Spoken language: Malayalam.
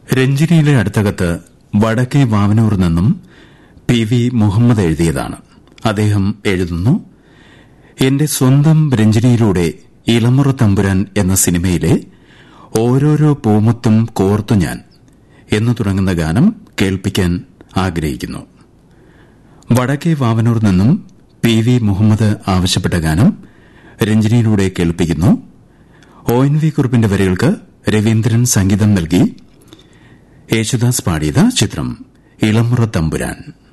രഞ്ജിനിയിലെ അടുത്തകത്ത് വടക്കേ വാവനൂർ നിന്നും പി വി മുഹമ്മദ് എഴുതിയതാണ് അദ്ദേഹം എഴുതുന്നു എന്റെ സ്വന്തം രഞ്ജിനിയിലൂടെ ഇളമുറ തമ്പുരാൻ എന്ന സിനിമയിലെ ഓരോരോ പൂമുത്തും കോർത്തു ഞാൻ എന്നു തുടങ്ങുന്ന ഗാനം കേൾപ്പിക്കാൻ ആഗ്രഹിക്കുന്നു വടക്കേ വാവനൂർ നിന്നും പി വി മുഹമ്മദ് ആവശ്യപ്പെട്ട ഗാനം രഞ്ജിനിയിലൂടെ കേൾപ്പിക്കുന്നു ഒ എൻ വി കുറുപ്പിന്റെ വരികൾക്ക് രവീന്ദ്രൻ സംഗീതം നൽകി യേശുദാസ് പാടിയത് ചിത്രം ഇളമുറ തമ്പുരാൻ